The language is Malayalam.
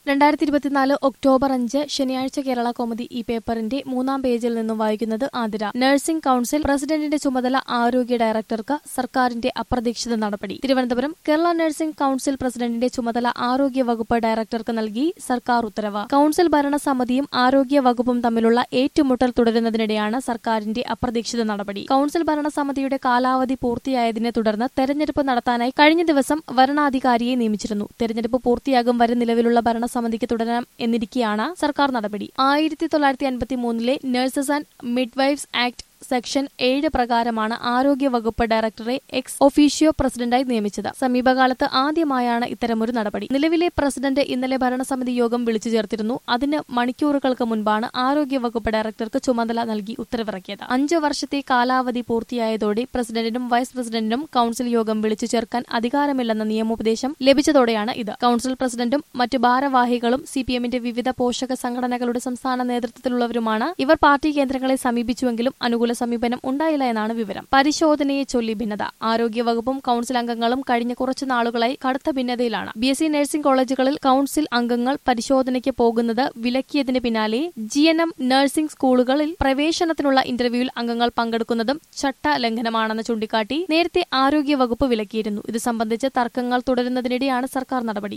രണ്ടായിരത്തി ഇരുപത്തിനാല് ഒക്ടോബർ അഞ്ച് ശനിയാഴ്ച കേരള കോമഡി ഈ പേപ്പറിന്റെ മൂന്നാം പേജിൽ നിന്നും വായിക്കുന്നത് ആതിര നഴ്സിംഗ് കൌൺസിൽ പ്രസിഡന്റിന്റെ ചുമതല ആരോഗ്യ ഡയറക്ടർക്ക് സർക്കാരിന്റെ അപ്രതീക്ഷിത നടപടി തിരുവനന്തപുരം കേരള നഴ്സിംഗ് കൌൺസിൽ പ്രസിഡന്റിന്റെ ചുമതല ആരോഗ്യ വകുപ്പ് ഡയറക്ടർക്ക് നൽകി സർക്കാർ ഉത്തരവ് കൌൺസിൽ ഭരണസമിതിയും ആരോഗ്യ വകുപ്പും തമ്മിലുള്ള ഏറ്റുമുട്ടൽ തുടരുന്നതിനിടെയാണ് സർക്കാരിന്റെ അപ്രതീക്ഷിത നടപടി കൌൺസിൽ ഭരണസമിതിയുടെ കാലാവധി പൂർത്തിയായതിനെ തുടർന്ന് തെരഞ്ഞെടുപ്പ് നടത്താനായി കഴിഞ്ഞ ദിവസം വരണാധികാരിയെ നിയമിച്ചിരുന്നു തെരഞ്ഞെടുപ്പ് പൂർത്തിയാകും വരെ നിലവിലുള്ള ഭരണസമിതിക്ക് തുടരാം എന്നിരിക്കെയാണ് സർക്കാർ നടപടി ആയിരത്തി തൊള്ളായിരത്തി അൻപത്തി മൂന്നിലെ nurses and midwives act section ഏഴ് പ്രകാരമാണ് ആരോഗ്യ വകുപ്പ് ഡയറക്ടറെ എക്സ് ഒഫീഷ്യോ പ്രസിഡന്റായി നിയമിച്ചത് സമീപകാലത്ത് ആദ്യമായാണ് ഇത്തരമൊരു നടപടി നിലവിലെ പ്രസിഡന്റ് ഇന്നലെ ഭരണസമിതി യോഗം വിളിച്ചു ചേർത്തിരുന്നു അതിന് മണിക്കൂറുകൾക്ക് മുൻപാണ് ആരോഗ്യ വകുപ്പ് ഡയറക്ടർക്ക് ചുമതല നൽകി ഉത്തരവിറക്കിയത് അഞ്ചു വർഷത്തെ കാലാവധി പൂർത്തിയായതോടെ പ്രസിഡന്റിനും വൈസ് പ്രസിഡന്റിനും കൌൺസിൽ യോഗം വിളിച്ചു ചേർക്കാൻ അധികാരമില്ലെന്ന നിയമോപദേശം ലഭിച്ചതോടെയാണ് ഇത് കൌൺസിൽ പ്രസിഡന്റും മറ്റു ഭാരവാഹികളും സിപിഎമ്മിന്റെ വിവിധ പോഷക സംഘടനകളുടെ സംസ്ഥാന നേതൃത്വത്തിലുള്ളവരുമാണ് ഇവർ പാർട്ടി കേന്ദ്രങ്ങളെ സമീപിച്ചുവെങ്കിലും അനുകൂല സമീപനം ഉണ്ടായില്ല എന്നാണ് വിവരം പരിശോധനയെ ചൊല്ലി ഭിന്നത ആരോഗ്യവകുപ്പും കൌൺസിൽ അംഗങ്ങളും കഴിഞ്ഞ കുറച്ചു നാളുകളായി കടുത്ത ഭിന്നതയിലാണ് ബി എസ് സി നഴ്സിംഗ് കോളേജുകളിൽ കൌൺസിൽ അംഗങ്ങൾ പരിശോധനയ്ക്ക് പോകുന്നത് വിലക്കിയതിന് പിന്നാലെ ജി എൻ എം നഴ്സിംഗ് സ്കൂളുകളിൽ പ്രവേശനത്തിനുള്ള ഇന്റർവ്യൂവിൽ അംഗങ്ങൾ പങ്കെടുക്കുന്നതും ചട്ട ലംഘനമാണെന്ന് ചൂണ്ടിക്കാട്ടി നേരത്തെ ആരോഗ്യവകുപ്പ് വിലക്കിയിരുന്നു ഇത് സംബന്ധിച്ച് തർക്കങ്ങൾ തുടരുന്നതിനിടെയാണ് സർക്കാർ നടപടി